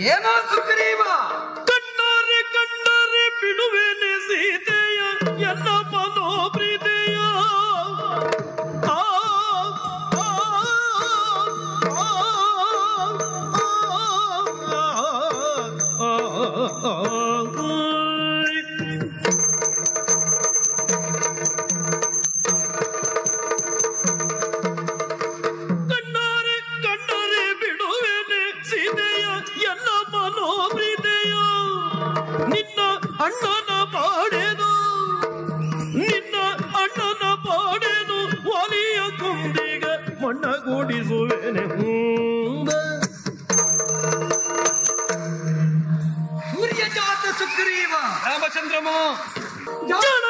ಏನೋ ಸುಗ್ರೀವ ಕಣ್ಣಾರೆ ಕಣ್ಣಾರೆ ಬಿಡುವೆನೆ ಸೀತೆಯ ಎನ್ನ ಮನೋಪ್ರೀತೆಯ ಆ, ಆ, ಆ, ಆ, ಆ, ಆ. ಕಣ್ಣಾರೆ ಕಣ್ಣಾರೆ ಬಿಡುವೆನೆ ಸೀತೆಯ ಎಲ್ಲ ಮನೋಪ್ರೀತೆಯ ನಿನ್ನ ಅಣ್ಣನ ಪಾಡೆದು ನಿನ್ನ ಅಣ್ಣನ ಪಾಡೆದು ಒಲಿಯ ಕುಂಡಿಗೆ ಮಣ್ಣಗೂಡಿಸುವೆನೆ ಸೂರ್ಯ ಜಾತ ಸುಗ್ರೀವ ರಾಮಚಂದ್ರಮ ಜನ